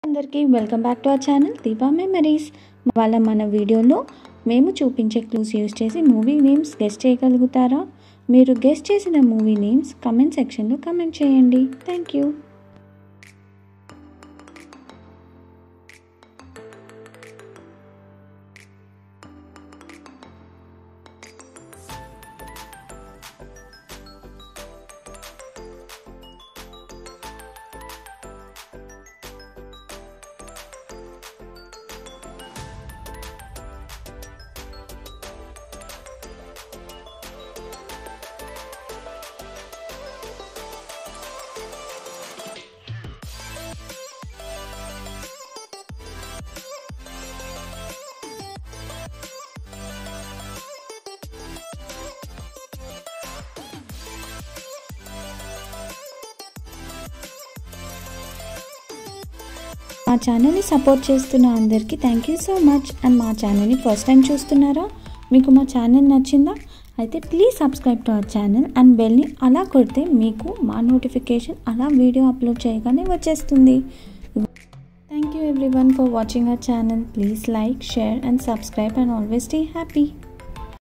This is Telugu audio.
అందరికీ welcome back to our channel Deepa memories వాళ్ళ మన వీడియోలో మేము చూపించే క్లూస్ యూస్ చేసి మూవీ నేమ్స్ గెస్ట్ చేయగలుగుతారా మీరు గెస్ట్ చేసిన మూవీ నేమ్స్ కమెంట్ సెక్షన్లో కమెంట్ చేయండి థ్యాంక్ యూ మా ఛానల్ని సపోర్ట్ చేస్తున్న అందరికీ thank you so much and మా ఛానల్ని ఫస్ట్ టైం చూస్తున్నారా మీకు మా ఛానల్ నచ్చిందా అయితే please subscribe to our channel and బెల్ని అలా కొడితే మీకు మా నోటిఫికేషన్ అలా వీడియో అప్లోడ్ చేయగానే వచ్చేస్తుంది thank you everyone for watching our channel please like share and subscribe and always stay happy